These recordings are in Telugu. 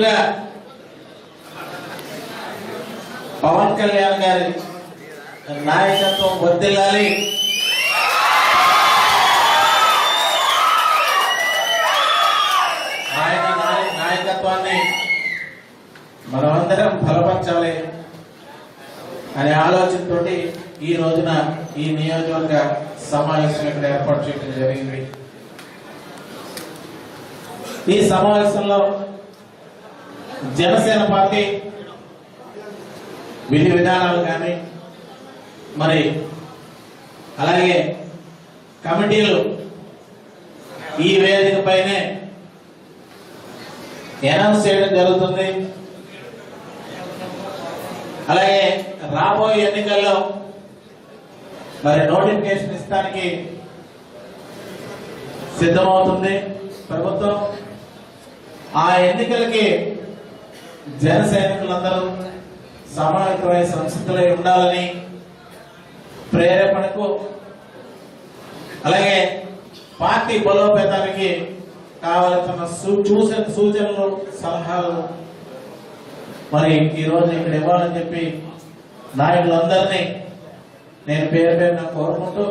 ముందుగా పవన్ కళ్యాణ్ గారి నాయకత్వం వర్దిల్లాలి ఆయన నాయ- నాయకత్వాన్ని మనమందరం బలపరచాలి అనే ఆలోచనతో ఈ రోజున ఈ నియోజకవర్గ సమావేశం ఇక్కడ ఏర్పాటు చేయడం జరిగింది ఈ సమావేశంలో జనసేన పార్టీ విధి విధానాలు కానీ మరి అలాగే కమిటీలు ఈ వేదిక పైనే అనౌన్స్ చేయడం జరుగుతుంది అలాగే రాబోయే ఎన్నికల్లో మరి నోటిఫికేషన్ ఇస్తానికి సిద్ధమవుతుంది ప్రభుత్వం ఆ ఎన్నికలకి జన సైనికులందరూ సమావేశమై సంసిద్ధులై ఉండాలని ప్రేరేపణకు అలాగే పార్టీ బలోపేతానికి కావలసిన సూ- చూసిన సూచనలు సలహాలు మరి ఈ రోజు ఇక్కడ ఇవ్వాలని చెప్పి నాయకులందరినీ నేను పేరు పేరున కోరుకుంటూ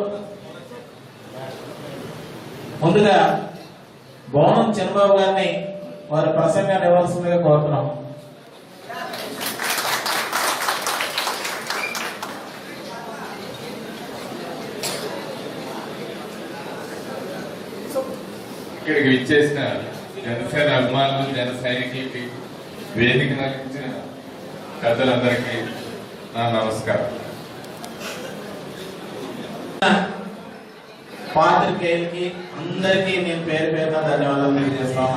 ముందుగా బోనం చంద్రబాబు గారిని వారి ప్రసంగాన్ని ఇవ్వాల్సిందిగా కోరుతున్నాం ఇక్కడికి విచ్చేసిన జనసేన అభిమానులు జన సైనికులకి వేదిక నడిపించిన పెద్దలందరికీ నా నమస్కారం పాత్రికేయులకి అందరికీ నేను పేరు పేరున ధన్యవాదాలు తెలియజేస్తాను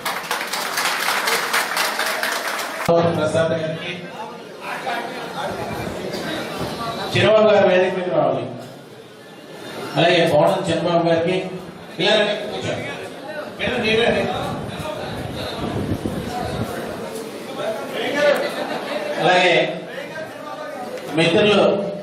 ప్రసాద్ గారికి చిరబాబు గారి వేదిక మీద రావాలి అలాగే బోనం చంద్రబాబు గారికి ఇలా రండి, కూర్చోండి. మీరు నీవే రండి. అలాగే మిత్రులు